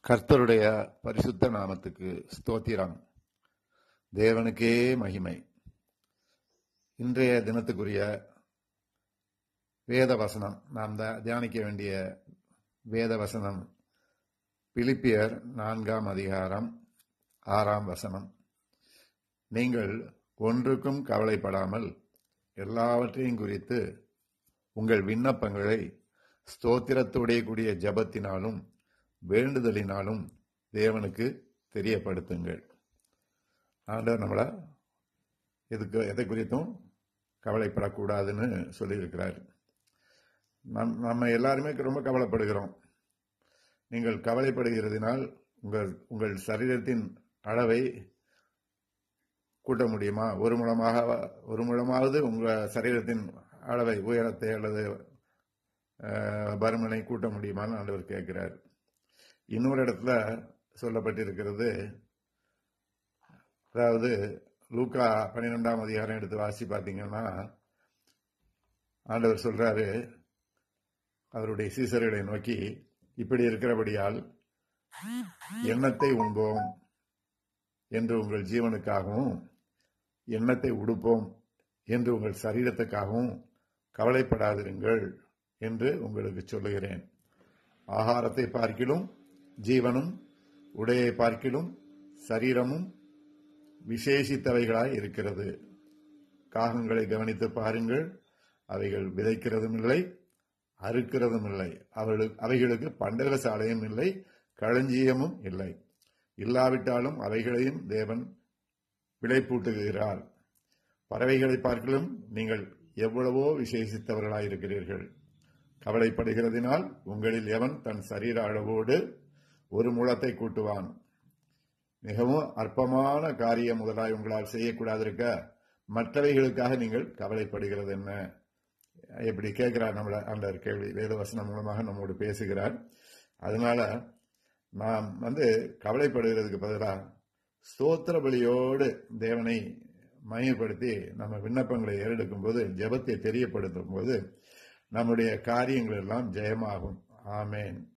கர்த்தருடைய பரிசுத்த நாமத்துக்கு ஸ்தோத்திரம் தேவனுக்கே மகிமை இன்றைய தினத்துக்குரிய வேத வசனம் நாம் த- தியானிக்க வேண்டிய வேத வசனம் பிலிப்பியர் நான்காம் அதிகாரம் ஆறாம் வசனம் நீங்கள் ஒன்றுக்கும் கவலைப்படாமல் எல்லாவற்றையும் குறித்து உங்கள் விண்ணப்பங்களை ஸ்தோத்திரத்தோடைய கூடிய ஜெபத்தினாலும் வேண்டுதலினாலும் தேவனுக்கு தெரியப்படுத்துங்கள் ஆண்டவர் நம்மளை இதுக்கு எதை குறித்தும் கவலைப்படக்கூடாதுன்னு சொல்லியிருக்கிறார் நம் நம்ம எல்லாருமே ரொம்ப கவலைப்படுகிறோம் நீங்கள் கவலைப்படுகிறதினால் உங்கள் உங்கள் சரீரத்தின் அளவை கூட்ட முடியுமா ஒரு மூலமாக ஒரு மூலமாவது உங்கள் சரீரத்தின் அளவை உயரத்தை அல்லது அஹ், பருமனை கூட்ட முடியுமான்னு ஆண்டவர் கேட்கிறார் இன்னொரு இடத்துல சொல்லப்பட்டிருக்கிறது அதாவது லூக்கா பன்னிரெண்டாம் அதிகாரம் எடுத்து வாசி பார்த்தீங்கன்னா ஆண்டவர் சொல்றாரு அவருடைய சீசர்களை நோக்கி இப்படி இருக்கிறபடியால் எண்ணத்தை உண்போம் என்று உங்கள் ஜீவனுக்காகவும் எண்ணத்தை உடுப்போம் என்று உங்கள் சரீரத்துக்காகவும் கவலைப்படாதிருங்கள் என்று உங்களுக்கு சொல்லுகிறேன் ஆகாரத்தை பார்க்கிலும் ஜீவனும் உடையை பார்க்கிலும் சரீரமும் விசேஷித்தவைகளாய் இருக்கிறது காகங்களை கவனித்து பாருங்கள் அவைகள் விதைக்கிறதும் இல்லை அறுக்கிறதும் இல்லை அவர்களுக்கு அவைகளுக்கு பண்டக சாலையும் இல்லை களஞ்சியமும் இல்லை இல்லாவிட்டாலும் அவைகளையும் தேவன் விளைப்பூட்டுகிறார் பறவைகளை பார்க்கலும் நீங்கள் எவ்வளவோ விசேஷித்தவர்களாயிருக்கிறீர்கள் கவலைப்படுகிறதினால் உங்களில் எவன் தன் சரீர அளவோடு ஒரு முழத்தை கூட்டுவான் மிகவும் அற்பமான காரியம் முதலாய் உங்களால் செய்யக்கூடாதிருக்க மற்றவைகளுக்காக நீங்கள் கவலைப்படுகிறது என்ன இப்படி கேட்கிறார் நம்மள அந்த கேள்வி வேதவசனம் மூலமாக நம்மோடு பேசுகிறார் அதனால நாம் வந்து கவலைப்படுகிறதுக்கு பதிலாக ஸ்தோத்திர பலியோடு தேவனை மையப்படுத்தி நம்ம விண்ணப்பங்களை ஏறெடுக்கும் போது ஜெபத்தை தெரியப்படுத்தும் போது நம்முடைய காரியங்கள் எல்லாம் ஜெயமாகும் ஆமேன்